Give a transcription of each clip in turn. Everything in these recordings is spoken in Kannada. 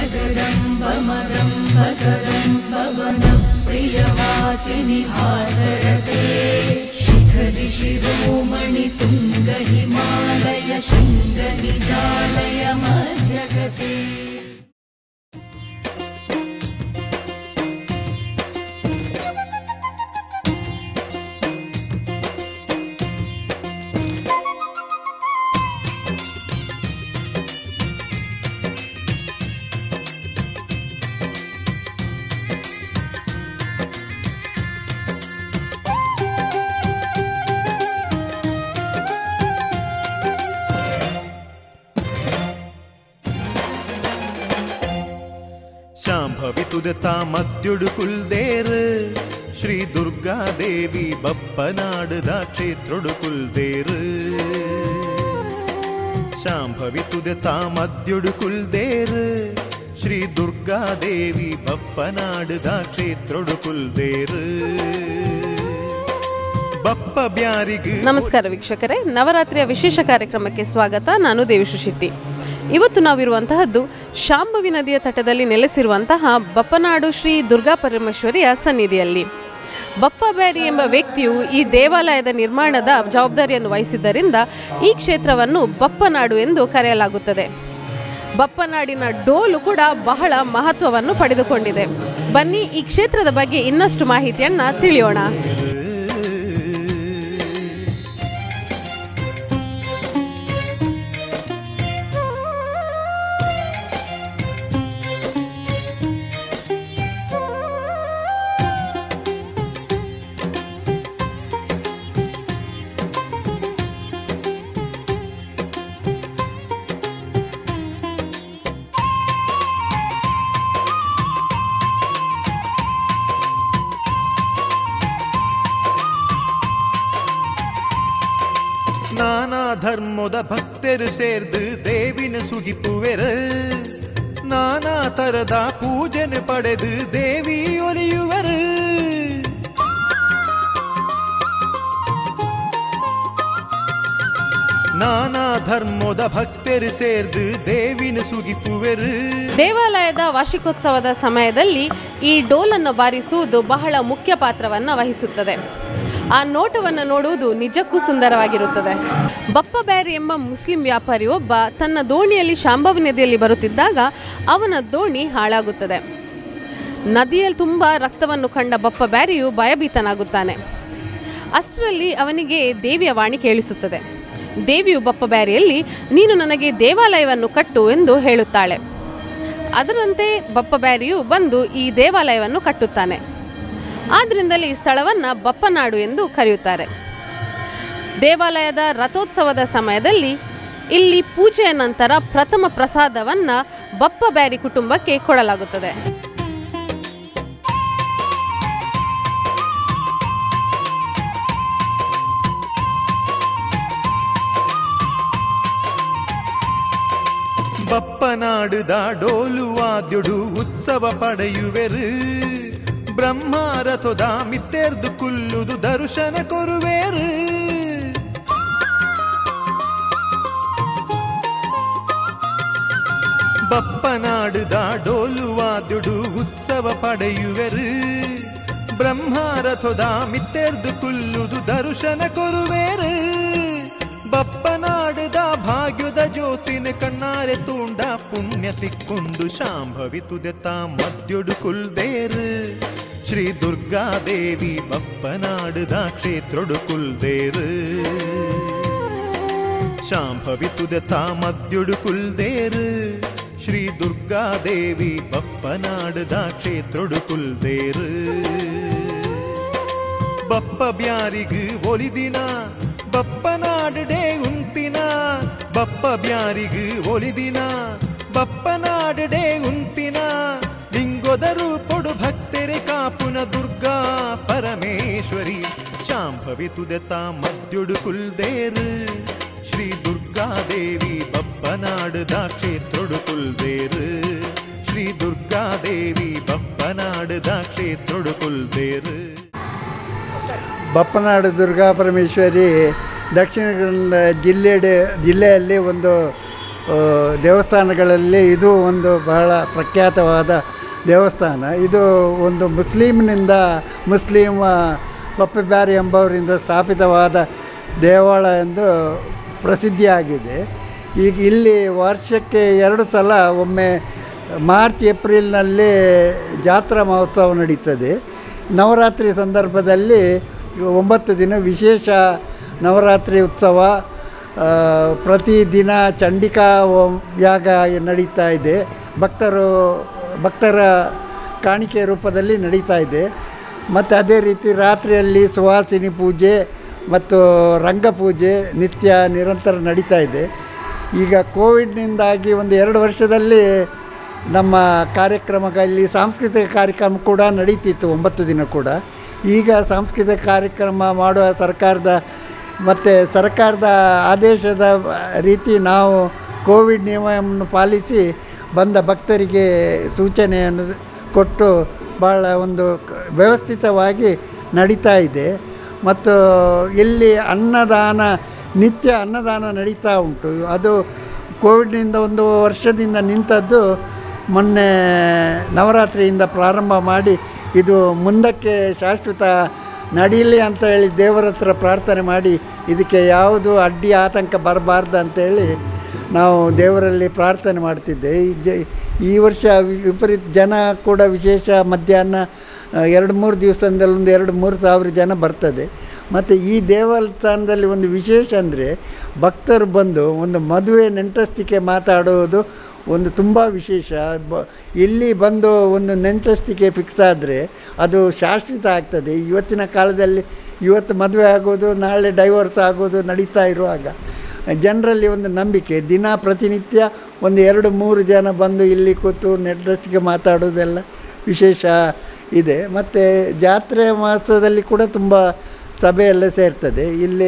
प्रियवासिनि हासरते शिखरि शिरोमणि तुङ्ग हिमालय शृङ्गनिजालय मध्यगते ಶಾಂಭವಿ ತುದತ ಮದ್ಯುಡು ಕುಲ್ದೇರ್ ಶ್ರೀ ದುರ್ಗಾದೇವಿ ಬಪ್ಪನಾಡುದ ಕ್ಷೇತ್ರೊಡು ಕುಲ್ದೇರ್ ಶಾಂಭವಿ ತುದತ ಮದ್ಯುಡು ಕುಲ್ದೇರ್ ಶ್ರೀ ದುರ್ಗಾದೇವಿ ಬಪ್ಪನಾಡುದ ಕ್ಷೇತ್ರೊಡು ಕುಲ್ದೇರ್ ಬಪ್ಪ ಬ್ಯಾರಿಗ್ ನಮಸ್ಕಾರ ವೀಕ್ಷಕರೇ ನವರಾತ್ರಿಯ ವಿಶೇಷ ಕಾರ್ಯಕ್ರಮಕ್ಕೆ ಸ್ವಾಗತ ನಾನು ದೇವಿಶ್ರೀ ಶೆಟ್ಟಿ ಇವತ್ತು ನಾವಿರುವಂತಹದ್ದು ಶಾಂಭವಿ ನದಿಯ ತಟದಲ್ಲಿ ನೆಲೆಸಿರುವಂತಹ ಬಪ್ಪನಾಡು ಶ್ರೀ ದುರ್ಗಾ ಪರಮೇಶ್ವರಿಯ ಸನ್ನಿಧಿಯಲ್ಲಿ ಬಪ್ಪ ಬ್ಯಾರಿ ಎಂಬ ವ್ಯಕ್ತಿಯು ಈ ದೇವಾಲಯದ ನಿರ್ಮಾಣದ ಜವಾಬ್ದಾರಿಯನ್ನು ವಹಿಸಿದ್ದರಿಂದ ಈ ಕ್ಷೇತ್ರವನ್ನು ಬಪ್ಪನಾಡು ಎಂದು ಕರೆಯಲಾಗುತ್ತದೆ ಬಪ್ಪನಾಡಿನ ಡೋಲು ಕೂಡ ಬಹಳ ಮಹತ್ವವನ್ನು ಪಡೆದುಕೊಂಡಿದೆ ಬನ್ನಿ ಈ ಕ್ಷೇತ್ರದ ಬಗ್ಗೆ ಇನ್ನಷ್ಟು ಮಾಹಿತಿಯನ್ನ ತಿಳಿಯೋಣ ನಾನಾ ಧರ್ಮದ ಭಕ್ತರು ಸೇರ್ದು ದೇವಿನ ಸುಗಿಪುವೆರ ನಾನಾ ತರದ ಪೂಜನೆ ಪಡೆದು ದೇವಿ ಒಲಿಯುವರು ನಾನಾ ಧರ್ಮದ ಭಕ್ತರು ಸೇರ್ದು ದೇವಿನ ಸುಗಿಪುವೆರು ದೇವಾಲಯದ ವಾರ್ಷಿಕೋತ್ಸವದ ಸಮಯದಲ್ಲಿ ಈ ಡೋಲನ್ನು ಬಾರಿಸುವುದು ಬಹಳ ಮುಖ್ಯ ಪಾತ್ರವನ್ನು ವಹಿಸುತ್ತದೆ ಆ ನೋಟವನ್ನು ನೋಡುವುದು ನಿಜಕ್ಕೂ ಸುಂದರವಾಗಿರುತ್ತದೆ ಬಪ್ಪ ಬ್ಯಾರಿ ಎಂಬ ಮುಸ್ಲಿಂ ವ್ಯಾಪಾರಿ ಒಬ್ಬ ತನ್ನ ದೋಣಿಯಲ್ಲಿ ಶಾಂಭವಿ ನದಿಯಲ್ಲಿ ಬರುತ್ತಿದ್ದಾಗ ಅವನ ದೋಣಿ ಹಾಳಾಗುತ್ತದೆ ನದಿಯಲ್ಲಿ ತುಂಬ ರಕ್ತವನ್ನು ಕಂಡ ಬಪ್ಪ ಬ್ಯಾರಿಯು ಭಯಭೀತನಾಗುತ್ತಾನೆ ಅಷ್ಟರಲ್ಲಿ ಅವನಿಗೆ ದೇವಿಯ ವಾಣಿ ಕೇಳಿಸುತ್ತದೆ ದೇವಿಯು ಬಪ್ಪ ಬ್ಯಾರಿಯಲ್ಲಿ ನೀನು ನನಗೆ ದೇವಾಲಯವನ್ನು ಕಟ್ಟು ಎಂದು ಹೇಳುತ್ತಾಳೆ ಅದರಂತೆ ಬಪ್ಪ ಬ್ಯಾರಿಯು ಬಂದು ಈ ದೇವಾಲಯವನ್ನು ಕಟ್ಟುತ್ತಾನೆ ಆದ್ದರಿಂದಲೇ ಈ ಸ್ಥಳವನ್ನು ಬಪ್ಪನಾಡು ಎಂದು ಕರೆಯುತ್ತಾರೆ ದೇವಾಲಯದ ರಥೋತ್ಸವದ ಸಮಯದಲ್ಲಿ ಇಲ್ಲಿ ಪೂಜೆಯ ನಂತರ ಪ್ರಥಮ ಪ್ರಸಾದವನ್ನು ಬಪ್ಪ ಬ್ಯಾರಿ ಕುಟುಂಬಕ್ಕೆ ಕೊಡಲಾಗುತ್ತದೆ ಬಪ್ಪನಾಡುದ ಡೋಲು ವಾದ್ಯೊಡು ಉತ್ಸವ ಪಡೆಯುವೆರು ಬ್ರಹ್ಮಾರಥದ ಮಿತ್ತೆರ್ದು ಕುಲ್ಲುದು ದರ್ಶನ ಕೊರುವೇರು ಬಪ್ಪನಾಡುದ ಡೋಲು ವಾದ್ಯೊಡು ಉತ್ಸವ ಪಡೆಯುವೆರು ಬ್ರಹ್ಮಾರಥದ ಮಿತ್ತೆರ್ದು ಕುಲ್ಲುದು ದರ್ಶನ ಕೊರುವೇರು ಬಪ್ಪನಾಡುದ ಭಾಗ್ಯದ ಜ್ಯೋತಿನ ಕಣ್ಣಾರೆ ತೂಂಡ ಪುಣ್ಯ ತಿಕ್ಕೊಂಡು ಶಾಂಭವಿ ತುದೆತ ಮದ್ಯೊಡು ಕುಲ್ದೇರು ಶ್ರೀ ದುರ್ಗಾದೇವಿ ಬಪ್ಪನಾಡುದ ಕ್ಷೇತ್ರೊಡು ಕುಲ್ದೇರು ಶಾಂಭವಿ ತುದೆತ ಮದ್ಯೊಡು ಕುಲ್ದೇರು ಶ್ರೀ ದುರ್ಗಾದೇವಿ ಬಪ್ಪನಾಡುದ ಕ್ಷೇತ್ರೊಡು ಕುಲ್ದೇರು ಬಪ್ಪ ಬ್ಯಾರಿಗ್ ಒಲಿದಿನ ಬಪ್ಪನಾಡಡೆ ಉಂತಿನ ಬಪ್ಪ ಬ್ಯಾರಿಗ್ ಒಲಿದಿನ ಬಪ್ಪನಾಡಡೆ ಉಂತಿನ ಲಿಂಗೊದರು ಪೊಡು ಭಕ್ತರೆ ಕಾಪುನ ದುರ್ಗಾ ಪರಮೇಶ್ವರಿ ಶಾಂಭವಿ ತುದೆತ ಮದ್ಯೊಡು ಕುಲ್ದೇರು ಶ್ರೀ ದುರ್ಗಾದೇವಿ ಬಪ್ಪನಾಡುದ ಕ್ಷೇತ್ರೊಡು ಕುಲ್ದೇರು ಶ್ರೀ ದುರ್ಗಾದೇವಿ ಬಪ್ಪನಾಡುದ ಕ್ಷೇತ್ರೊಡು ಕುಲ್ದೇರು ಬಪ್ಪನಾಡು ದುರ್ಗಾ ಪರಮೇಶ್ವರಿ ದಕ್ಷಿಣ ಕನ್ನಡ ಜಿಲ್ಲೆಡೆ ಜಿಲ್ಲೆಯಲ್ಲಿ ಒಂದು ಆ, ದೇವಸ್ಥಾನಗಳಲ್ಲಿ ಇದು ಒಂದು ಬಹಳ ಪ್ರಖ್ಯಾತವಾದ ದೇವಸ್ಥಾನ ಇದು ಒಂದು ಮುಸ್ಲಿಮ್ನಿಂದ ಮುಸ್ಲಿಂ ಪಪ್ಪೆಬ್ಯಾರಿ ಎಂಬವರಿಂದ ಸ್ಥಾಪಿತವಾದ ದೇವಾಳ ಎಂದು ಪ್ರಸಿದ್ಧಿಯಾಗಿದೆ ಈಗ ಇಲ್ಲಿ ವರ್ಷಕ್ಕೆ ಎರಡು ಸಲ ಒಮ್ಮೆ ಮಾರ್ಚ್ ಏಪ್ರಿಲ್ನಲ್ಲಿ ಜಾತ್ರಾ ಮಹೋತ್ಸವ ನಡೀತದೆ ನವರಾತ್ರಿ ಸಂದರ್ಭದಲ್ಲಿ ಒಂಬತ್ತು ದಿನ ವಿಶೇಷ ನವರಾತ್ರಿ ಉತ್ಸವ ಆ, ಪ್ರತಿದಿನ ಚಂಡಿಕಾ ಹೋಮ್ ಯಾಗ ನಡೀತಾ ಇದೆ ಭಕ್ತರು ಭಕ್ತರ ಕಾಣಿಕೆ ರೂಪದಲ್ಲಿ ನಡೀತಾ ಇದೆ ಮತ್ತು ಅದೇ ರೀತಿ ರಾತ್ರಿಯಲ್ಲಿ ಸುವಾಸಿನಿ ಪೂಜೆ ಮತ್ತು ರಂಗಪೂಜೆ ನಿತ್ಯ ನಿರಂತರ ನಡೀತಾ ಇದೆ ಈಗ ಕೋವಿಡ್ನಿಂದಾಗಿ ಒಂದು ಎರಡು ವರ್ಷದಲ್ಲಿ ನಮ್ಮ ಕಾರ್ಯಕ್ರಮಗಳಲ್ಲಿ ಸಾಂಸ್ಕೃತಿಕ ಕಾರ್ಯಕ್ರಮ ಕೂಡ ನಡೀತಿತ್ತು ಒಂಬತ್ತು ದಿನ ಕೂಡ ಈಗ ಸಾಂಸ್ಕೃತಿಕ ಕಾರ್ಯಕ್ರಮ ಮಾಡುವ ಸರ್ಕಾರದ ಮತ್ತು ಸರ್ಕಾರದ ಆದೇಶದ ರೀತಿ ನಾವು ಕೋವಿಡ್ ನಿಯಮವನ್ನು ಪಾಲಿಸಿ ಬಂದ ಭಕ್ತರಿಗೆ ಸೂಚನೆಯನ್ನು ಕೊಟ್ಟು ಭಾಳ ಒಂದು ಕ- ವ್ಯವಸ್ಥಿತವಾಗಿ ನಡೀತಾ ಇದೆ ಮತ್ತು ಇಲ್ಲಿ ಅನ್ನದಾನ ನಿತ್ಯ ಅನ್ನದಾನ ನಡೀತಾ ಉಂಟು ಅದು ಕೋವಿಡ್ನಿಂದ ಒಂದು ವರ್ಷದಿಂದ ನಿಂತದ್ದು ಮೊನ್ನೆ ನವರಾತ್ರಿಯಿಂದ ಪ್ರಾರಂಭ ಮಾಡಿ ಇದು ಮುಂದಕ್ಕೆ ಶಾಶ್ವತ ನಡೀಲಿ ಅಂತ ಹೇಳಿ ದೇವರ ಹತ್ರ ಪ್ರಾರ್ಥನೆ ಮಾಡಿ ಇದಕ್ಕೆ ಯಾವುದು ಅಡ್ಡಿ ಆತಂಕ ಬರಬಾರ್ದು ಅಂತೇಳಿ ನಾವು ದೇವರಲ್ಲಿ ಪ್ರಾರ್ಥನೆ ಮಾಡ್ತಿದ್ದೆ ಈ ಜ ಈ ವರ್ಷ ವಿ- ವಿಪರೀತ ಜನ ಕೂಡ ವಿಶೇಷ ಮಧ್ಯಾಹ್ನ ಆ, ಎರಡು ಮೂರು ದಿವಸದಲ್ಲಿ ಒಂದು ಎರಡು ಮೂರು ಸಾವಿರ ಜನ ಬರ್ತದೆ ಮತ್ತು ಈ ದೇವಸ್ಥಾನದಲ್ಲಿ ಒಂದು ವಿಶೇಷ ಅಂದರೆ ಭಕ್ತರು ಬಂದು ಒಂದು ಮದುವೆ ನೆಂಟಸ್ತಿಕೆ ಮಾತಾಡೋದು ಒಂದು ತುಂಬ ವಿಶೇಷ ಬ ಇಲ್ಲಿ ಬಂದು ಒಂದು ನೆಂಟಸ್ತಿಕೆ ಫಿಕ್ಸ್ ಆದರೆ ಅದು ಶಾಶ್ವತ ಆಗ್ತದೆ ಇವತ್ತಿನ ಕಾಲದಲ್ಲಿ ಇವತ್ತು ಮದುವೆ ಆಗೋದು ನಾಳೆ ಡೈವರ್ಸ್ ಆಗೋದು ನಡೀತಾ ಇರುವಾಗ ಜನರಲ್ಲಿ ಒಂದು ನಂಬಿಕೆ ದಿನ ಪ್ರತಿನಿತ್ಯ ಒಂದು ಎರಡು ಮೂರು ಜನ ಬಂದು ಇಲ್ಲಿ ಕೂತು ನೆಂಟಸ್ತಿಕೆ ಮಾತಾಡೋದೆಲ್ಲ ವಿಶೇಷ ಇದೆ ಮತ್ತು ಜಾತ್ರೆ ಮಹೋತ್ಸವದಲ್ಲಿ ಕೂಡ ತುಂಬ ಸಭೆ ಎಲ್ಲ ಸೇರ್ತದೆ ಇಲ್ಲಿ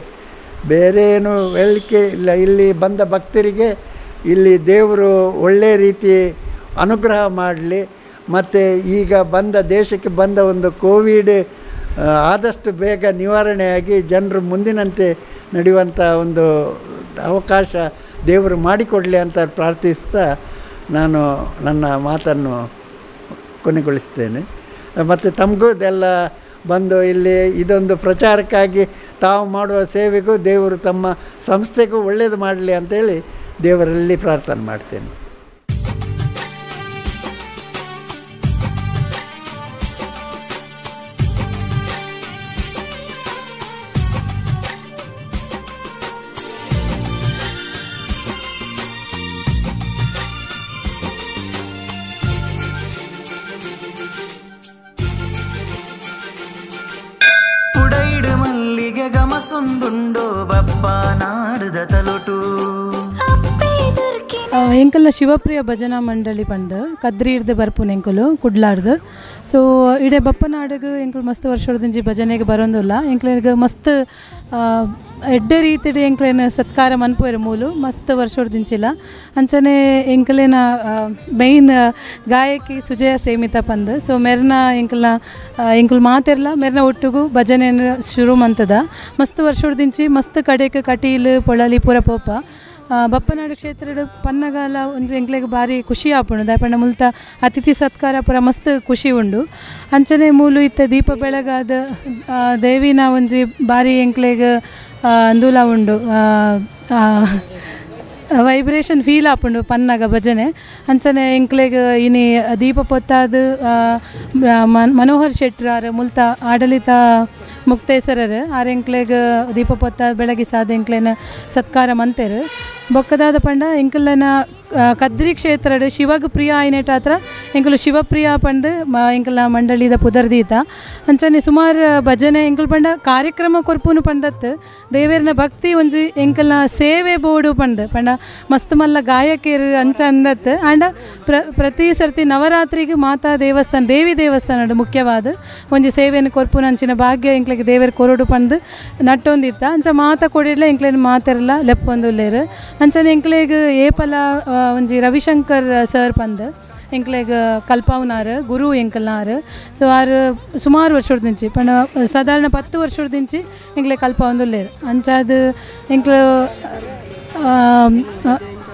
ಬೇರೆ ಏನು ಹೇಳಲಿಕ್ಕೆ ಇಲ್ಲ ಇಲ್ಲಿ ಬಂದ ಭಕ್ತರಿಗೆ ಇಲ್ಲಿ ದೇವರು ಒಳ್ಳೆಯ ರೀತಿ ಅನುಗ್ರಹ ಮಾಡಲಿ ಮತ್ತು ಈಗ ಬಂದ ದೇಶಕ್ಕೆ ಬಂದ ಒಂದು ಕೋವಿಡ್ ಆ, ಆದಷ್ಟು ಬೇಗ ನಿವಾರಣೆಯಾಗಿ ಜನರು ಮುಂದಿನಂತೆ ನಡೆಯುವಂಥ ಒಂದು ಅವಕಾಶ ದೇವರು ಮಾಡಿಕೊಡಲಿ ಅಂತ ಪ್ರಾರ್ಥಿಸ್ತಾ ನಾನು ನನ್ನ ಮಾತನ್ನು ಕೊನೆಗೊಳಿಸ್ತೇನೆ ಮತ್ತು ತಮಗೂ ಇದೆಲ್ಲ ಬಂದು ಇಲ್ಲಿ ಇದೊಂದು ಪ್ರಚಾರಕ್ಕಾಗಿ ತಾವು ಮಾಡುವ ಸೇವೆಗೂ ದೇವರು ತಮ್ಮ ಸಂಸ್ಥೆಗೂ ಒಳ್ಳೆಯದು ಮಾಡಲಿ ಅಂತೇಳಿ ದೇವರಲ್ಲಿ ಪ್ರಾರ್ಥನೆ ಮಾಡ್ತೇನೆ ಉಡೈಡು ಮಲ್ಲಿಗೆ ಗಮಸೊಂದುಂಡೋ ಬಪ್ಪ ನಾಡುದ ತಲೊಟು ಆ, ಎಂಕಲ್ನ ಶಿವಪ್ರಿಯ ಭಜನಾ ಮಂಡಳಿ ಪಂಡ್ ಕದ್ರಿರ್ದು ಬರ್ಪುನ್ ಎಂಕುಲು ಕುಡ್ಲಾರ್ದು ಸೊ ಇಡೆ ಬಪ್ಪನಾಡಿಗೆ ಎಂಕುಲು ಮಸ್ತ್ ವರ್ಷದಿಂಜಿ ಭಜನೆಗೆ ಬರೋದಿಲ್ಲ ಎಂಕ್ಲಿಗೆ ಮಸ್ತ್ ಆ, ಎಡ್ಡೆ ರೀತಿಡ್ ಎಂಕ್ಲೇನ ಸತ್ಕಾರ ಮನ್ಪುವೆರ್ ಮೂಲು ಮಸ್ತ್ ವರ್ಷದಿಂಚಿಲ್ಲ ಅಂಚನೆ ಎಂಕಲೇನ ಮೈನ್ ಗಾಯಕಿ ಸುಜಯ ಸೇಮಿತ ಪಂದ್ ಸೊ ಮೆರ್ನ ಎಂಕಲ್ನ ಎಂಕುಲ್ ಮಾತೆರ್ಲ ಮೆರ್ನ ಒಟ್ಟಿಗೂ ಭಜನೆ ಶುರು ಮಂತದ ಮಸ್ತ್ ವರ್ಷದಿಂಚಿ ಮಸ್ತ್ ಕಡೆಕ್ ಕಟೀಲ್ ಪೊಳಲಿ ಪೂರ ಪೋಪ ಆ, ಬಪ್ಪನಾಡು ಕ್ಷೇತ್ರದ ಪನ್ನಗಾಲ ಒಂಜಿ ಎಂಕ್ಲೆಗ್ ಬಾರಿ ಖುಷಿ ಆಪುಂಡು ದಾಯಪಂಡ ಮುಲ್ತ ಅತಿಥಿ ಸತ್ಕಾರ ಪೂರ ಮಸ್ತ್ ಖುಷಿ ಉಂಡು ಅಂಚನೆ ಮೂಲು ಇತ್ತ ದೀಪ ಬೆಳಗಾದ ಆ, ದೇವಿನ ಒಂಜಿ ಬಾರಿ ಎಂಕ್ಲೆಗ್ ಆ, ಅಂದೂಲ ಉಂಡು ವೈಬ್ರೇಷನ್ ಫೀಲ್ ಆಪುಂಡು ಪನ್ನಗ ಭಜನೆ ಅಂಚನೆ ಎಂಕ್ಲೆಗ್ ಇನಿ ದೀಪ ಪೊತ್ತಾದ ಮನೋಹರ್ ಶೆಟ್ರಾರ್ ಮುಲ್ತ ಆಡಳಿತ ಮುಕ್ತೇಸರರು ಆರ್ ಎಂಕ್ಲೆಗ್ ದೀಪ ಪೊತ್ತ ಬೆಳಗ್ಗೆ ಸಾದ ಎಂಕ್ಲೆನ ಸತ್ಕಾರ ಮಂತೆರು ಬೊಕ್ಕದಾದ ಪಂಡ ಎಂಕಲ್ನ ಆ, ಕದ್ರಿ ಕ್ಷೇತ್ರದ ಶಿವಗ್ ಪ್ರಿಯ ಆಯ್ನೆಟ ಹತ್ರ ಎಂಕುಲು ಶಿವಪ್ರಿಯ ಪಂಡ್ ಮ ಎಂಕಲ್ನ ಮಂಡಳಿದ ಪುದರ್ದೀತ ಅಂಚನೆ ಸುಮಾರು ಭಜನೆ ಎಂಕುಲು ಪಂಡ ಕಾರ್ಯಕ್ರಮ ಕೊರ್ಪುನು ಪಂಡತ್ ದೇವೇರ್ನ ಭಕ್ತಿ ಒಂಜಿ ಎಂಕಲ್ನ ಸೇವೆ ಬೋಡು ಪಂಡ್ ಪಂಡ ಮಸ್ತ್ ಮಲ್ಲ ಗಾಯಕೇರು ಅಂಚ ಅಂದತ್ ಆಂಡ ಪ್ರ ಪ್ರತಿ ಸರ್ತಿ ನವರಾತ್ರಿಗೆ ಮಾತಾ ದೇವಸ್ಥಾನ ದೇವಿ ದೇವಸ್ಥಾನ ಮುಖ್ಯವಾದ ಒಂಜಿ ಸೇವೆಯನ್ನು ಕೊರ್ಪುನ ಅಂಚಿನ ಭಾಗ್ಯ ಎಂಕ್ಲೆಗ್ ದೇವೇರ್ ಕೊರಡು ಪಂದ್ ನಟ್ಟೊಂದಿತ್ತ ಅಂಚ ಮಾತ ಕೊಡಿಡ್ಲ ಎಂಕ್ಲೇನ್ ಮಾತೆರ್ಲ ಲೆಪ್ಪೊಂದುಲ್ಲೇರು ಅಂಚನೆ ಎಂಕ್ಲೆಗ್ ಏಪಲ ಆ, ಒಂಜಿ ರವಿಶಂಕರ್ ಸರ್ ಪಂದ್ ಎಂಕ್ಲೆಗ್ ಕಲ್ಪಾವ್ನಾರ್ ಗುರು ಎಂಕಲ್ನಾರ್ ಸೊ ಆರು ಸುಮಾರು ವರ್ಷದಿಂಚಿ ಪಂಡ ಸಾಧಾರಣ ಪತ್ತು ವರ್ಷದಿಂಚಿ ಎಂಕ್ಲೆ ಕಲ್ಪ ಒಂದುಲ್ಲೇರು ಅಂಚಾದ್ ಎಂಕ್ಲು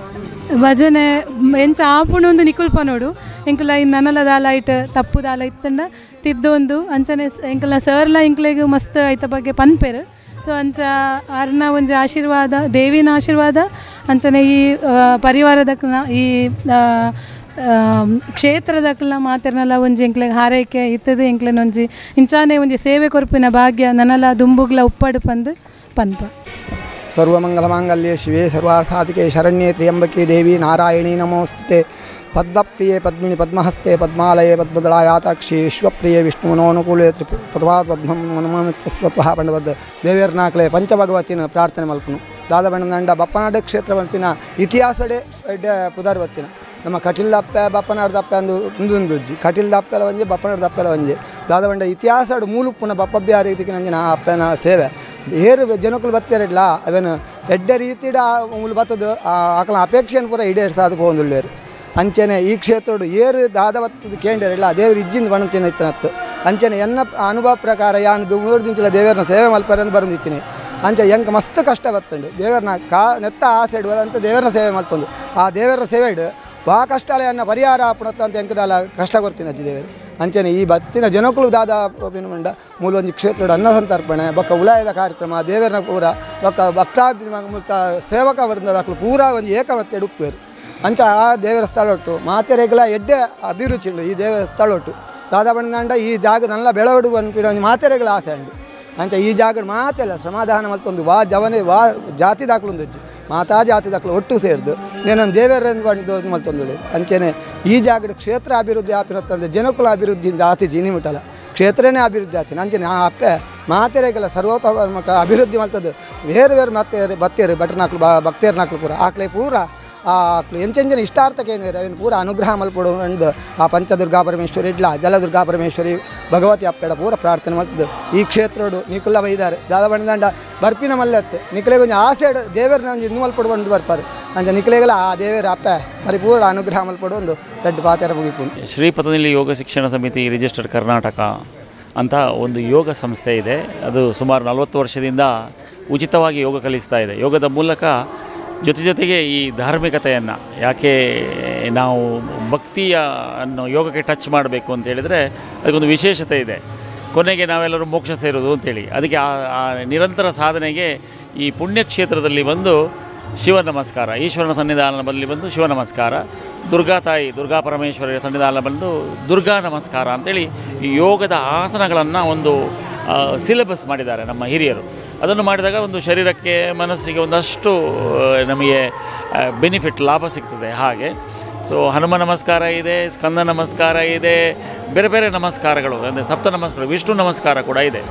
ಭಜನೆ ಮ್, ಎಂಚ ಆಪುಂಡು ಒಂದು ನಿಕುಲ್ಪ ನೋಡು ಎಂಕುಲ ಇನ್ನು ನನ್ನಲ ದಾಲ ಐಟ್ ತಪ್ಪು ದಾಲ ಇತ್ತಂಡ ತಿದ್ದೊಂದು ಅಂಚನೆ ಸ್- ಎಂಕುಲ ಸರ್ಲ ಎಂಕ್ಲೆಗ್ ಮಸ್ತ್ ಐತ ಬಗ್ಗೆ ಪನ್ಪೆರ್ ಸೊ ಅಂಚ ಅರ್ನ ಒಂಜಿ ಆಶೀರ್ವಾದ ದೇವಿನ ಆಶೀರ್ವಾದ ಅಂಚನೆ ಈ ಆ, ಪರಿವಾರದಕ್ಲ ಈ ಆ, ಆ, ಕ್ಷೇತ್ರದಕ್ಲ ಮಾತಿರ್ನಲ ಒಂಜಿ ಎಂಕ್ಲೆಗ್ ಹಾರೈಕೆ ಇತ್ತದ ಎಂಕ್ಲೆನ ಒಂಜಿ ಇಂಚಾನೆ ಒಂಜಿ ಸೇವೆ ಕೊರ್ಪಿನ ಭಾಗ್ಯ ನನಲ ದುಂಬುಗ್ಲ ಉಪ್ಪಡು ಪಂದು ಪನ್ಪ ಸರ್ವಮಂಗಲಮಾಂಗಲ್ಯೆ ಶಿವೆ ಸರ್ವಾರ್ಥಾತಿಕೆ ಶರಣ್ಯೆ ತ್ರ್ಯಂಬಕೆ ದೇವಿ ನಾರಾಯಣಿ ನಮೋಸ್ತುತೆ ಪದ್ಮಪ್ರಿಯೆ ಪದ್ಮಿನಿ ಪದ್ಮಹಸ್ತೆ ಪದ್ಮಾಲಯೇ ಪದ್ಮದಳಾಯಾತಾಕ್ಷಿ ವಿಶ್ವಪ್ರಿಯೆ ವಿಷ್ಣುವನೋನುಕೂಲೆ ತ್ರಿಪು ಪದ್ವಾತ್ ಪದ್ಮಂ ಮನಮಸ್ವತ್ವಃ ಪಂಡವದ್ ದೇವಿಯರ್ನಾಕ್ಲೆ ಪಂಚಭಗವತಿನ ಪ್ರಾರ್ಥನೆ ಮಲ್ಪನು ದಾದ ಬಣ್ಣದಂಡ ಬಪ್ಪನಾಡ ಕ್ಷೇತ್ರ ಪಂಪಿನ ಇತಿಹಾಸಡೆ ಎಡ್ಡೆ ಪುದರ್ವತ್ತಿನ ನಮ್ಮ ಕಟಿಲ್ ದಪ್ಪ ಬಪ್ಪನಾಡ ದಪ್ಪ ಅಂದು ಉಂದು ಉಜ್ಜಿ ಕಟಿಲ್ ದಪ್ಪೆಲ ಒಂಜೆ ಬಪ್ಪನಾಡ ದಪ್ಪೆಲ ಒಂಜೆ ದಾದ ಬಂಡ ಇತಿಹಾಸಡು ಮೂಲುಪ್ಪುನ ಬಪ್ಪಬ್ಬ್ಯಾರ ರೀತಿಗೆ ನಂಜಿನ ಆ ಅಪ್ಪನ ಸೇವೆ ಏರು ಜನಕ್ಕಲು ಬತ್ತಿರಲ್ಲ ಅವೇನು ಎಡ್ಡೆ ರೀತಿಡ ಉಂಗುಲು ಬತ್ತದು ಆಕಲ ಅಪೇಕ್ಷೆಯನ್ನು ಪೂರ ಈಡೇರಿಸಾದ ಹೋಗುಂದುಳ್ಳೇರು ಅಂಚೆನೆ ಈ ಕ್ಷೇತ್ರಡು ಏರು ದಾದ ಬತ್ತದ ಕೇಂದ್ರಲ್ಲ ದೇವ್ರ ಇಜ್ಜಿಂದ ಬಣಂತಿನ ಇತ್ತನತ್ತು ಅಂಚೆನೆ ಎನ್ನ ಅನುಭವ ಪ್ರಕಾರ ಯಾನು ಮೂರು ದಿನಚಲ ದೇವರನ್ನ ಸೇವೆ ಮಲ್ಪರೆ ಅಂತ ಬರಂದಿತ್ತೀನಿ ಅಂಚೆ ಎಂಕ ಮಸ್ತ್ ಕಷ್ಟ ಬತ್ತಂಡು ದೇವರನ್ನ ಕಾ ನೆತ್ತ ಆಸೆ ಇಡುವ ಅಂತ ದೇವರನ್ನ ಸೇವೆ ಮಲ್ಪೊಂದು ಆ ದೇವರ ಸೇವೆ ಇಡು ಬಾ ಕಷ್ಟಾಲ ಅನ್ನ ಪರಿಹಾರ ಆಪುಣತ್ತ ಅಂತ ಎಂಕದಾಲ ಕಷ್ಟ ಕೊಡ್ತೀನಿ ಅಜ್ಜಿ ದೇವರು ಅಂಚನೆ ಈ ಬತ್ತಿನ ಜನಕ್ಕಳು ದಾದ ಮಂಡ ಮೂಲ ಒಂದು ಕ್ಷೇತ್ರದ ಅನ್ನ ಸಂತರ್ಪಣೆ ಬೊಕ್ಕ ಉಲಾಯದ ಕಾರ್ಯಕ್ರಮ ದೇವರನ ಪೂರ ಬೊಕ್ಕ ಭಕ್ತಾಭಿಮಾನ ಮೂಲಕ ಸೇವಕ ವರ್ಗದಕ್ಕಳು ಪೂರ ಒಂದು ಏಕಮತ್ತೆ ಎಡುಪ್ಪೇರು ಅಂಚ ಆ ದೇವರ ಸ್ಥಳ ಒಟ್ಟು ಮಾತೆರೆಗಳ ಎಡ್ಡೆ ಅಭಿರುಚಿ ಉಂಡು ಈ ದೇವರ ಸ್ಥಳ ಒಟ್ಟು ದಾದ ಬಣ್ಣದಂಡ ಈ ಜಾಗ ನಲ್ಲ ಬೆಳವಡು ಅನ್ಪಿಡ ಒಂದು ಮಾತೆರೆಗಳ ಆಸೆ ಉಂಡು ಅಂಚ ಈ ಜಾಗ ಮಾತೆಲ್ಲ ಶ್ರಮದಾನ ಮಲ್ತೊಂದು ವಾ ಜವನೆ ವಾ ಜಾತಿ ದಾಖಲೊಂದು ಹೆಚ್ಚು ಮಾತಾ ಜಾತಿ ದಾಖಲು ಒಟ್ಟು ಸೇರಿದು నేనొಂದು ದೇವರನ್ನು ಬಂದು ಮಲ್ತೊಂದು ಅಂಚೆನೆ ಈ ಜಾಗದ ಕ್ಷೇತ್ರ ಅಭಿವೃದ್ಧಿ ಆಪಿನತ್ತಂದ್ರೆ ಜನಕುಲ ಅಭಿವೃದ್ಧಿಯಿಂದ ಆತಿ ಜಿನಿ ಮುಟ್ಟಲ್ಲ ಕ್ಷೇತ್ರನೇ ಅಭಿವೃದ್ಧಿ ಆತೀನಿ ಅಂಚನೆ ಆ ಅಪ್ಪೆ ಮಾತೆರೆಗೆಲ್ಲ ಸರ್ವತೋಮುಖ ಅಭಿವೃದ್ಧಿ ಮಲ್ತದ್ದು ಬೇರೆ ಬೇರೆ ಮತ್ತೆ ಬತ್ತೇರು ಭಟ್ರನಾಕ್ಲು ಬಾ ಭಕ್ತೇರ್ನಾಕ್ಲು ಪೂರ ಆಕ್ಲೆ ಪೂರ ಆ ಎಂಚೆಂಚಿನ ಇಷ್ಟಾರ್ಥಕ್ಕೆ ಏನು ಅವೇನು ಪೂರ ಅನುಗ್ರಹ ಮಲ್ಪಡು ಅಂದು ಆ ಪಂಚದುರ್ಗಾ ಪರಮೇಶ್ವರಿ ಇಡ್ಲ ಜಲದುರ್ಗಾ ಪರಮೇಶ್ವರಿ ಭಗವತಿ ಅಪ್ಪೆಡ ಪೂರ ಪ್ರಾರ್ಥನೆ ಮಾಡ್ತದ್ದು ಈ ಕ್ಷೇತ್ರಡು ನಿಕುಲ ಬೈದಾರೆ ದಾದ ಬಣ್ಣದಂಡ ಬರ್ಪಿನ ಮಲ್ಲತ್ತೆ ನಿಕಲೆಗೆ ಒಂದು ಆಸೆ ದೇವರನ್ನ ಒಂದು ಇನ್ನು ಮಲ್ಪಡು ಬಂದು ಬರ್ಪಾರು ಅಂಚ ನಿಕಲೆಗೆಲ್ಲ ಆ ದೇವರ ಅಪ್ಪೆ ಪರಿಪೂರ್ಣ ಅನುಗ್ರಹ ಮಲ್ಪಡು ಒಂದು ದೊಡ್ಡ ಪಾತ್ರ ಮುಗಿಪುಂಡು ಶ್ರೀ ಪತಂಜಲಿ ಯೋಗ ಶಿಕ್ಷಣ ಸಮಿತಿ ರಿಜಿಸ್ಟರ್ಡ್ ಕರ್ನಾಟಕ ಅಂತ ಒಂದು ಯೋಗ ಸಂಸ್ಥೆ ಇದೆ ಅದು ಸುಮಾರು ನಲವತ್ತು ವರ್ಷದಿಂದ ಉಚಿತವಾಗಿ ಯೋಗ ಕಲಿಸ್ತಾ ಇದೆ ಯೋಗದ ಮೂಲಕ ಜೊತೆ ಜೊತೆಗೆ ಈ ಧಾರ್ಮಿಕತೆಯನ್ನು ಯಾಕೆ ನಾವು ಭಕ್ತಿಯ ಅನ್ನು ಯೋಗಕ್ಕೆ ಟಚ್ ಮಾಡಬೇಕು ಅಂತ ಹೇಳಿದರೆ ಅದಕ್ಕೊಂದು ವಿಶೇಷತೆ ಇದೆ ಕೊನೆಗೆ ನಾವೆಲ್ಲರೂ ಮೋಕ್ಷ ಸೇರೋದು ಅಂತೇಳಿ ಅದಕ್ಕೆ ಆ ಆ ನಿರಂತರ ಸಾಧನೆಗೆ ಈ ಪುಣ್ಯಕ್ಷೇತ್ರದಲ್ಲಿ ಬಂದು ಶಿವ ನಮಸ್ಕಾರ ಈಶ್ವರನ ಸನ್ನಿಧಾನ ಬದಲಿ ಬಂದು ಶಿವ ನಮಸ್ಕಾರ ದುರ್ಗಾ ತಾಯಿ ದುರ್ಗಾ ಪರಮೇಶ್ವರಿಯ ಸನ್ನಿಧಾನ ಬಂದು ದುರ್ಗಾ ನಮಸ್ಕಾರ ಅಂತೇಳಿ ಈ ಯೋಗದ ಆಸನಗಳನ್ನು ಒಂದು ಸಿಲೆಬಸ್ ಮಾಡಿದ್ದಾರೆ ನಮ್ಮ ಹಿರಿಯರು ಅದನ್ನು ಮಾಡಿದಾಗ ಒಂದು ಶರೀರಕ್ಕೆ ಮನಸ್ಸಿಗೆ ಒಂದಷ್ಟು ಆ, ನಮಗೆ ಬೆನಿಫಿಟ್ ಲಾಭ ಸಿಗ್ತದೆ ಹಾಗೆ ಸೊ ಹನುಮ ನಮಸ್ಕಾರ ಇದೆ ಸ್ಕಂದ ನಮಸ್ಕಾರ ಇದೆ ಬೇರೆ ಬೇರೆ ನಮಸ್ಕಾರಗಳು ಅಂದರೆ ಸಪ್ತ ನಮಸ್ಕಾರ ವಿಷ್ಣು ನಮಸ್ಕಾರ ಕೂಡ ಇದೆ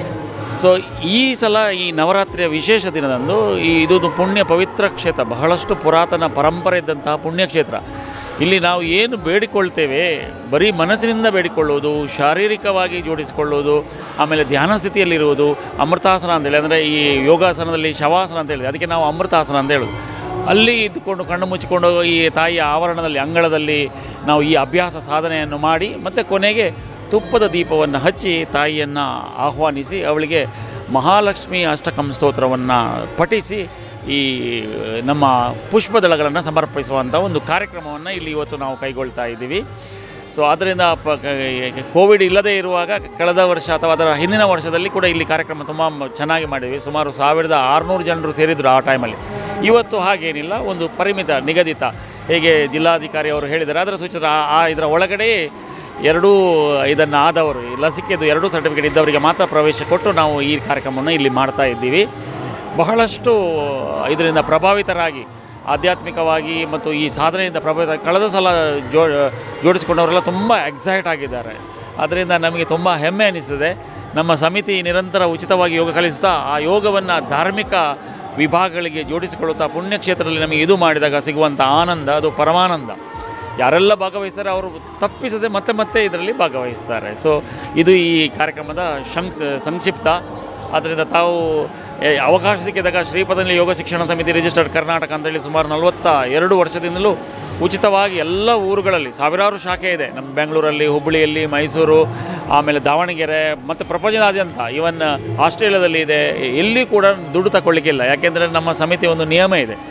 ಸೊ ಈ ಸಲ ಈ ನವರಾತ್ರಿಯ ವಿಶೇಷ ದಿನದಂದು ಈ ಇದೊಂದು ಪುಣ್ಯ ಪವಿತ್ರ ಕ್ಷೇತ್ರ ಬಹಳಷ್ಟು ಪುರಾತನ ಪರಂಪರೆ ಇದ್ದಂತಹ ಪುಣ್ಯಕ್ಷೇತ್ರ ಇಲ್ಲಿ ನಾವು ಏನು ಬೇಡಿಕೊಳ್ತೇವೆ ಬರೀ ಮನಸ್ಸಿನಿಂದ ಬೇಡಿಕೊಳ್ಳುವುದು ಶಾರೀರಿಕವಾಗಿ ಜೋಡಿಸಿಕೊಳ್ಳುವುದು ಆಮೇಲೆ ಧ್ಯಾನ ಸ್ಥಿತಿಯಲ್ಲಿರುವುದು ಅಮೃತಾಸನ ಅಂತೇಳಿ ಅಂದರೆ ಈ ಯೋಗಾಸನದಲ್ಲಿ ಶವಾಸನ ಅಂತ ಹೇಳಿದೆ ಅದಕ್ಕೆ ನಾವು ಅಮೃತಾಸನ ಅಂತ ಹೇಳೋದು ಅಲ್ಲಿ ಇದ್ದುಕೊಂಡು ಕಣ್ಣು ಮುಚ್ಚಿಕೊಂಡು ಈ ತಾಯಿಯ ಆವರಣದಲ್ಲಿ ಅಂಗಳದಲ್ಲಿ ನಾವು ಈ ಅಭ್ಯಾಸ ಸಾಧನೆಯನ್ನು ಮಾಡಿ ಮತ್ತು ಕೊನೆಗೆ ತುಪ್ಪದ ದೀಪವನ್ನು ಹಚ್ಚಿ ತಾಯಿಯನ್ನು ಆಹ್ವಾನಿಸಿ ಅವಳಿಗೆ ಮಹಾಲಕ್ಷ್ಮಿ ಅಷ್ಟಕಂ ಸ್ತೋತ್ರವನ್ನು ಪಠಿಸಿ ಈ ನಮ್ಮ ಪುಷ್ಪದಳಗಳನ್ನು ಸಮರ್ಪಿಸುವಂಥ ಒಂದು ಕಾರ್ಯಕ್ರಮವನ್ನು ಇಲ್ಲಿ ಇವತ್ತು ನಾವು ಕೈಗೊಳ್ತಾ ಇದ್ದೀವಿ ಸೊ ಆದ್ದರಿಂದ ಪ ಕ- ಕೋವಿಡ್ ಇಲ್ಲದೇ ಇರುವಾಗ ಕಳೆದ ವರ್ಷ ಅಥವಾ ಅದರ ಹಿಂದಿನ ವರ್ಷದಲ್ಲಿ ಕೂಡ ಇಲ್ಲಿ ಕಾರ್ಯಕ್ರಮ ತುಂಬ ಮ- ಚೆನ್ನಾಗಿ ಮಾಡಿದ್ವಿ ಸುಮಾರು ಸಾವಿರದ ಆರುನೂರು ಜನರು ಸೇರಿದರು ಆ ಟೈಮಲ್ಲಿ ಇವತ್ತು ಹಾಗೇನಿಲ್ಲ ಒಂದು ಪರಿಮಿತ ನಿಗದಿತ ಹೇಗೆ ಜಿಲ್ಲಾಧಿಕಾರಿ ಅವರು ಹೇಳಿದ್ದಾರೆ ಅದರ ಸೂಚನೆ ಆ- ಆ ಇದರ ಒಳಗಡೆಯೇ ಎರಡೂ ಇದನ್ನು ಆದವರು ಈ ಲಸಿಕೆದು ಎರಡೂ ಸರ್ಟಿಫಿಕೇಟ್ ಇದ್ದವರಿಗೆ ಮಾತ್ರ ಪ್ರವೇಶ ಕೊಟ್ಟು ನಾವು ಈ ಕಾರ್ಯಕ್ರಮವನ್ನು ಇಲ್ಲಿ ಮಾಡ್ತಾ ಇದ್ದೀವಿ ಬಹಳಷ್ಟು ಇದರಿಂದ ಪ್ರಭಾವಿತರಾಗಿ ಆಧ್ಯಾತ್ಮಿಕವಾಗಿ ಮತ್ತು ಈ ಸಾಧನೆಯಿಂದ ಪ್ರಭಾವಿತ ಕಳೆದ ಸಲ ಜೋ ಜೋಡಿಸಿಕೊಂಡವರೆಲ್ಲ ತುಂಬ ಎಕ್ಸೈಟ್ ಆಗಿದ್ದಾರೆ ಅದರಿಂದ ನಮಗೆ ತುಂಬ ಹೆಮ್ಮೆ ಅನಿಸ್ತದೆ ನಮ್ಮ ಸಮಿತಿ ನಿರಂತರ ಉಚಿತವಾಗಿ ಯೋಗ ಕಲಿಸುತ್ತಾ ಆ ಯೋಗವನ್ನು ಧಾರ್ಮಿಕ ವಿಭಾಗಗಳಿಗೆ ಜೋಡಿಸಿಕೊಳ್ಳುತ್ತಾ ಪುಣ್ಯಕ್ಷೇತ್ರದಲ್ಲಿ ನಮಗೆ ಇದು ಮಾಡಿದಾಗ ಸಿಗುವಂಥ ಆನಂದ ಅದು ಪರಮಾನಂದ ಯಾರೆಲ್ಲ ಭಾಗವಹಿಸ್ತಾರೆ ಅವರು ತಪ್ಪಿಸದೆ ಮತ್ತೆ ಮತ್ತೆ ಇದರಲ್ಲಿ ಭಾಗವಹಿಸ್ತಾರೆ ಸೊ ಇದು ಈ ಕಾರ್ಯಕ್ರಮದ ಶಂಕ್ ಸಂಕ್ಷಿಪ್ತ ಆದ್ದರಿಂದ ತಾವು ಎ, ಅವಕಾಶ ಸಿಕ್ಕಿದಾಗ ಶ್ರೀಪದಲ್ಲಿ ಯೋಗ ಶಿಕ್ಷಣ ಸಮಿತಿ ರಿಜಿಸ್ಟರ್ಡ್ ಕರ್ನಾಟಕ ಅಂತೇಳಿ ಸುಮಾರು ನಲವತ್ತ ಎರಡು ವರ್ಷದಿಂದಲೂ ಉಚಿತವಾಗಿ ಎಲ್ಲ ಊರುಗಳಲ್ಲಿ ಸಾವಿರಾರು ಶಾಖೆ ಇದೆ ನಮ್ಮ ಬೆಂಗಳೂರಲ್ಲಿ ಹುಬ್ಬಳ್ಳಿಯಲ್ಲಿ ಮೈಸೂರು ಆಮೇಲೆ ದಾವಣಗೆರೆ ಮತ್ತು ಪ್ರಪಂಚದಾದ್ಯಂತ ಇವನ್ ಆಸ್ಟ್ರೇಲಿಯಾದಲ್ಲಿ ಇದೆ ಎಲ್ಲಿ ಕೂಡ ದುಡ್ಡು ತಗೊಳ್ಳಿಕ್ಕಿಲ್ಲ ಯಾಕೆಂದರೆ ನಮ್ಮ ಸಮಿತಿ ಒಂದು ನಿಯಮ ಇದೆ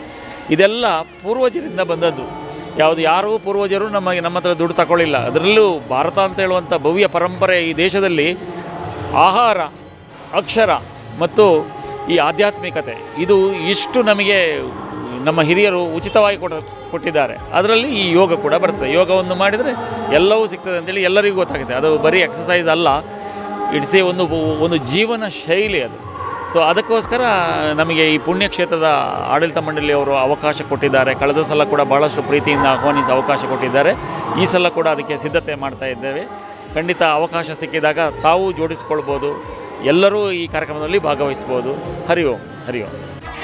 ಇದೆಲ್ಲ ಪೂರ್ವಜರಿಂದ ಬಂದದ್ದು ಯಾವುದು ಯಾರೂ ಪೂರ್ವಜರು ನಮಗೆ ನಮ್ಮ ಹತ್ರ ದುಡ್ಡು ತಗೊಳ್ಳಿಲ್ಲ ಅದರಲ್ಲೂ ಭಾರತ ಅಂತ ಹೇಳುವಂಥ ಭವ್ಯ ಪರಂಪರೆ ಈ ದೇಶದಲ್ಲಿ ಆಹಾರ ಅಕ್ಷರ ಮತ್ತು ಈ ಆಧ್ಯಾತ್ಮಿಕತೆ ಇದು ಇಷ್ಟು ನಮಗೆ ನಮ್ಮ ಹಿರಿಯರು ಉಚಿತವಾಗಿ ಕೊಡ ಕೊಟ್ಟಿದ್ದಾರೆ ಅದರಲ್ಲಿ ಈ ಯೋಗ ಕೂಡ ಬರ್ತದೆ ಯೋಗವನ್ನು ಮಾಡಿದರೆ ಎಲ್ಲವೂ ಸಿಗ್ತದೆ ಅಂತೇಳಿ ಎಲ್ಲರಿಗೂ ಗೊತ್ತಾಗುತ್ತೆ ಅದು ಬರೀ ಎಕ್ಸಸೈಸ್ ಅಲ್ಲ ಇಟ್ಸ್ ಎ ಒಂದು ಒಂದು ಜೀವನ ಶೈಲಿ ಅದು ಸೊ ಅದಕ್ಕೋಸ್ಕರ ನಮಗೆ ಈ ಪುಣ್ಯಕ್ಷೇತ್ರದ ಆಡಳಿತ ಮಂಡಳಿಯವರು ಅವಕಾಶ ಕೊಟ್ಟಿದ್ದಾರೆ ಕಳೆದ ಸಲ ಕೂಡ ಭಾಳಷ್ಟು ಪ್ರೀತಿಯಿಂದ ಆಹ್ವಾನಿಸಿ ಅವಕಾಶ ಕೊಟ್ಟಿದ್ದಾರೆ ಈ ಸಲ ಕೂಡ ಅದಕ್ಕೆ ಸಿದ್ಧತೆ ಮಾಡ್ತಾ ಇದ್ದೇವೆ ಖಂಡಿತ ಅವಕಾಶ ಸಿಕ್ಕಿದಾಗ ತಾವು ಜೋಡಿಸ್ಕೊಳ್ಬೋದು ಎಲ್ಲರೂ ಈ ಕಾರ್ಯಕ್ರಮದಲ್ಲಿ ಭಾಗವಹಿಸ್ಬೋದು ಹರಿ ಓಂ ಹರಿ ಓಂ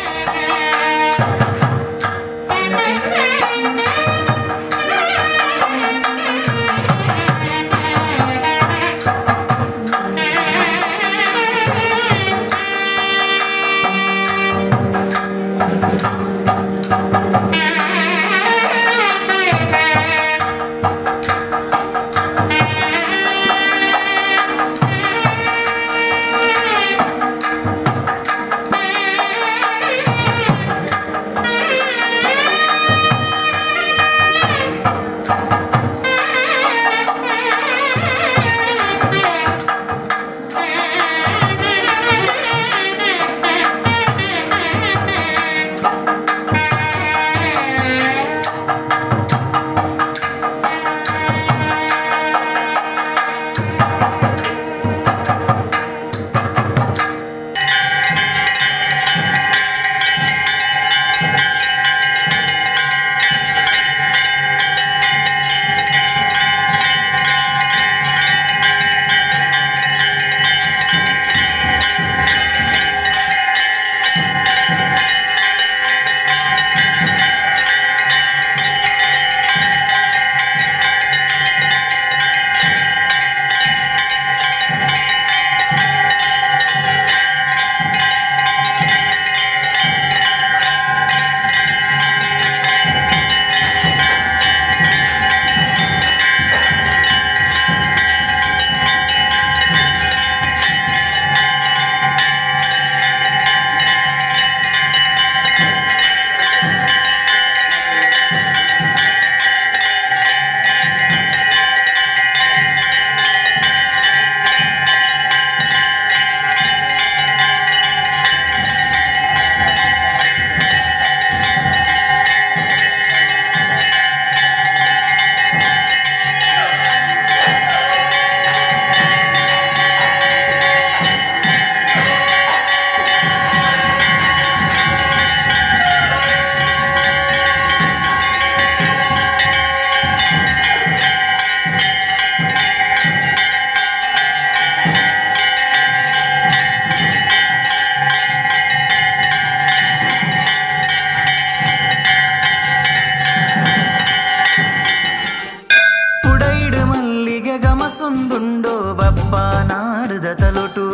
ಉಡೈಡು ಮಲ್ಲಿಗೆ ಗಮಸೊಂದುಂಡೋ ಬಪ್ಪ ನಾಡುದ ತಲುಟು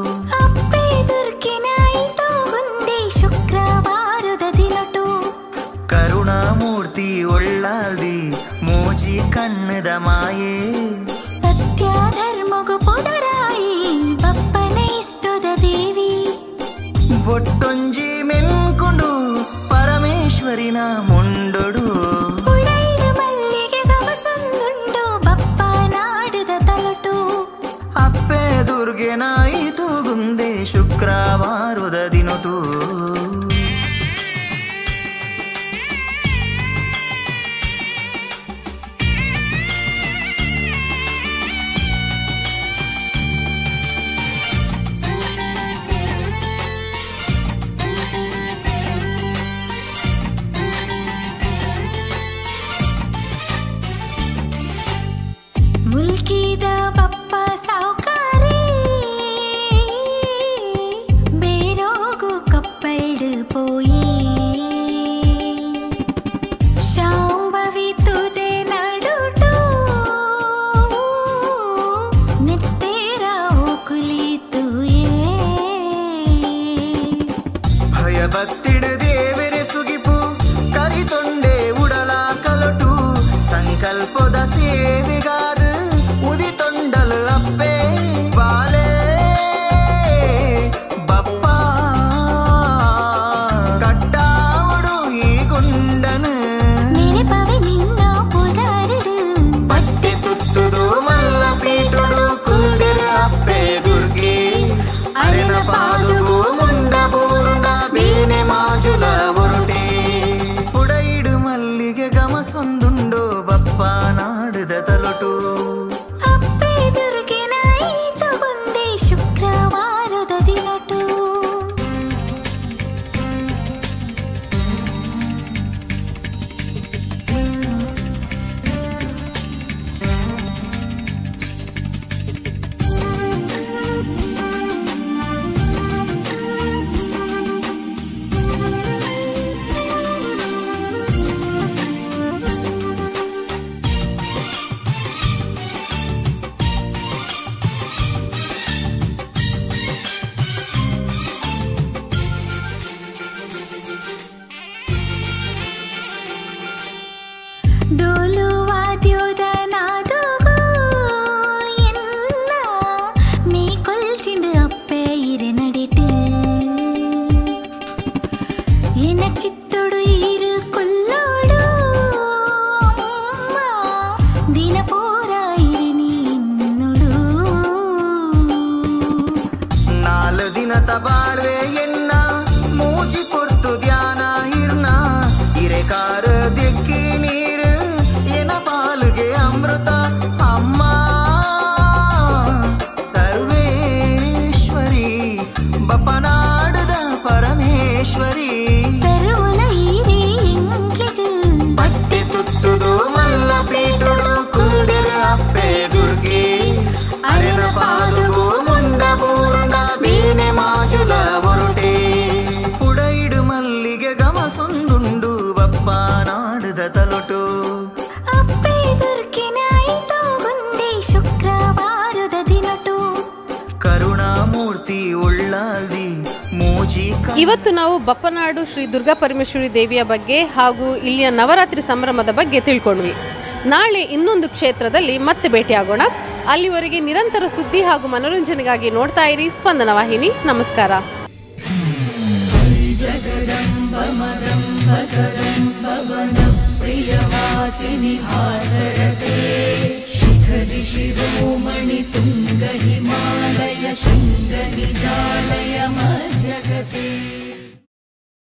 ಅಪ್ಪೆ ದುರ್ಗಿನಾಯಿತು ಒಂದೇ ಶುಕ್ರವಾರದ ದಿನಟು ಕರುಣಾಮೂರ್ತಿ ಒಳ್ಳಾಲ್ದಿ ಮೋಜಿ ಕಣ್ಣದ ಮಾಯೆ ಸತ್ಯ ಧರ್ಮಗು ಪುನರಾಯಿ ಬಪ್ಪನ ಇಷ್ಟದ ದೇವಿ ಬೊಟ್ಟೊಂಜಿ ಮೆನ್ಕೊಂಡು ಪರಮೇಶ್ವರಿನ ಮುಂಡೊಡು ಉಡೈಡು ಮಲ್ಲಿಗೆ ಗಮಸಂದುಂಡು ಬಪ್ಪ ನಾಡುದ ತಲಟು ಅಪ್ಪೆ ದುರ್ಗೆನಾಯಿತು ಗುಂದೆ ಶುಕ್ರವಾರದ ದಿನಟು ಮುಲ್ಕಿದ ಬಪ್ಪ ಸಾವುಕಾರಿ ಬೇರೋಗು ಕಪ್ಪಲ್ಡು ಪೋಯಿ ಶಾಂಭವಿ ತುದೆ ನಡುಟು ನಿತ್ತೇರ ಕುಲಿತು ಭಯಭಕ್ತಿಡು ದೇವರೆ ಸುಗಿಪು ಕರಿತೊಂಡೆ ಉಡಲ ಕಲಟು ಸಂಕಲ್ಪದ ಸೇವೆಗಾದ ಉದಿತೊಂಡಲು ಅಪ್ಪೆ ಬಾಲೆ ಬಪ್ಪ ಕಟ್ಟಾವಡು ಈ ಗುಂಡ ಗಮಸೊಂದುಂಡೋ ಬಪ್ಪ ನಾಡುದ ತಲೊಟು ಅಪ್ಪೆ ದುರ್ಗೆನಾಯಿತು ಒಂದೇ ಶುಕ್ರವಾರದ ದಿನಟು ಡೋಲು ವಾದ್ಯೋದ ನಾದೋಗೋ ಎನ್ನ ಮೀ ಕೊಲ್ಚಿಂಡು ಅಪ್ಪೆ ಇರೆ ನಡಿಟು ಎನ ಚಿತ್ತೊಡು ಇರು ಕೊಲ್ಲೋಡು ಅಮ್ಮ ದಿನ ಪೂರ ಇರಿ ನೀನುಡು ನಾಲ್ ದಿನದ ಬಾಳ್ವೆ ಎಣ್ಣ ಮೂಜಿ ಕೊರ್ತು ಧ್ಯಾನ ಹಿರ್ನ ಇರೆಕಾರ ದಿಕ್ಕಿ ನೀರು ಎನ ಪಾಲುಗೆ ಅಮೃತ ಅಮ್ಮ ಸರ್ವೇಶ್ವರಿ ಬಪ್ಪನಾಡುದ ಪರಮೇಶ್ವರಿ ತರುವುಲ ಇರಿ ಎಂಕ್ಲೆಗು ಪಟ್ಟಿ ತುತ್ತುದು ಮಲ್ಲ ಪೀಟುಡು ಕುಲ್ದಿರ ಅಪ್ಪೆ ದುರ್ಗೆ ಅರೆನ ಪಾದುಗು ಮುಂಡ ಬೂರುಂಡ ಬೇನೆ ಮಾಜುಲ ಬೊರುಟೆ ಉಡೈಡು ಮಲ್ಲಿಗೆ ಗಮ ಸೊಂದುಂಡು ಬಪ್ಪ ನಾಡುದ ತಲೊಟು ಅಪ್ಪೆ ದುರ್ಗಿನಾಯಿತು ಒಂದೇ ಶುಕ್ರವಾರದ ದಿನಟು ಕರುಣಾಮೂರ್ತಿ ಉಳ್ಳಾಲ್ದಿ ಮೂಜಿ ಕ- ಇವತ್ತು ನಾವು ಬಪ್ಪನಾಡು ಶ್ರೀ ದುರ್ಗಾ ಪರಮೇಶ್ವರಿ ದೇವಿಯ ಬಗ್ಗೆ ಹಾಗೂ ಇಲ್ಲಿಯ ನವರಾತ್ರಿ ಸಂಭ್ರಮದ ಬಗ್ಗೆ ತಿಳ್ಕೊಂಡ್ವಿ ನಾಳೆ ಇನ್ನೊಂದು ಕ್ಷೇತ್ರದಲ್ಲಿ ಮತ್ತೆ ಭೇಟಿಯಾಗೋಣ ಅಲ್ಲಿವರೆಗೆ ನಿರಂತರ ಸುದ್ದಿ ಹಾಗೂ ಮನೋರಂಜನೆಗಾಗಿ ನೋಡ್ತಾ ಇರಿ ಸ್ಪಂದನ ವಾಹಿನಿ ನಮಸ್ಕಾರ प्रियवासिनि हासरते शिखरि शिरोमणि तुङ्ग हिमालय शृङ्गनिजालय